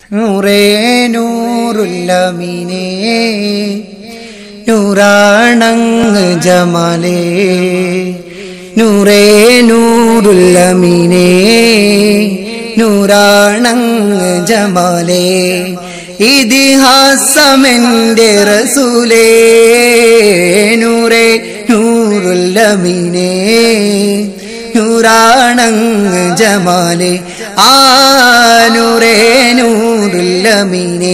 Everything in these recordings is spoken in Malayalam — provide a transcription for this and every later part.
നൂറേ നൂറുല്ലമീനേ നൂറാണങ്ങ് ജമാലേ നൂറേ നൂറുല്ലമീനേ നൂറാണങ്ങ് ജമാലേ ഇതിഹാസമെന്റെ റസൂലേ നൂറേ നൂറുല്ലമീനേ നൂറാണങ്ങ് ജമാലേ ആ നൂറേ നൂറുല്ലമീനേ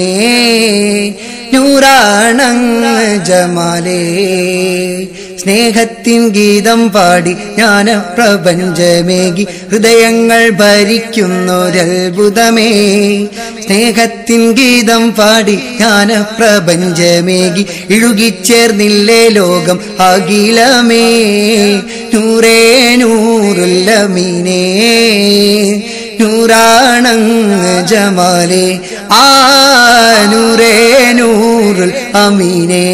നൂറാണങ്ങ് ജമാലേ സ്നേഹത്തിൻ ഗീതം പാടി ജ്ഞാനപ്രപഞ്ചമേകി ഹൃദയങ്ങൾ ഭരിക്കുന്നൊരത്ഭുതമേ സ്നേഹത്തിൻ ഗീതം പാടി ജ്ഞാനപ്രപഞ്ചമേകി ഇഴുകിച്ചേർന്നില്ലേ ലോകം അഖിലമേ നൂറേ നൂറുല്ലമീനേ നൂറാണങ്ങ് ജമാലേ ആ നൂറേ നൂറുൽ അമീനേ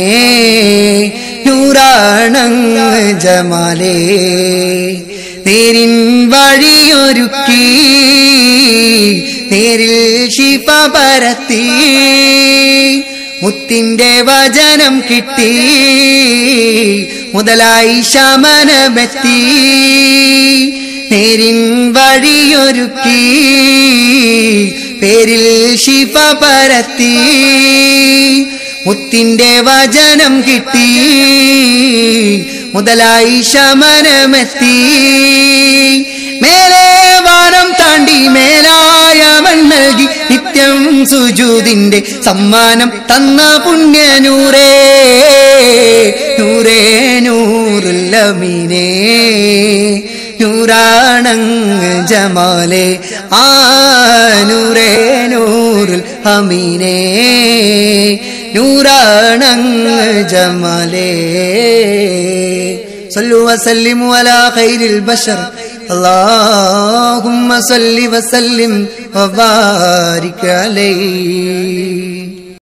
നൂറാണങ്ങ് ജമാലേ നേരിൻ വഴിയൊരുക്കി നേരിൽ ശിപ പരത്തി മുത്തിന്റെ വചനം കിട്ടി മുതലായി ശമനമെത്തി നേരിൻ വഴിയൊരുക്കി പേരിൽ ശിഫ പരത്തി മുത്തിന്റെ വചനം കിട്ടി മുതലായി ശമനമെത്തി മേലെ വാനം താണ്ടി മേലായമൻ നൽകി നിത്യം സുജൂതിന്റെ സമ്മാനം തന്ന പുണ്യനൂറേ നൂറേ നൂറുല്ലമീനേ നൂറാണങ്ങ് ജമാലേ ആ നൂറേ നൂറുൽ ഹമീനേ നൂറാണങ്ങ് ജമാലേ صلوا وسلموا على خير البشر اللهم صل وسلم وبارك عليه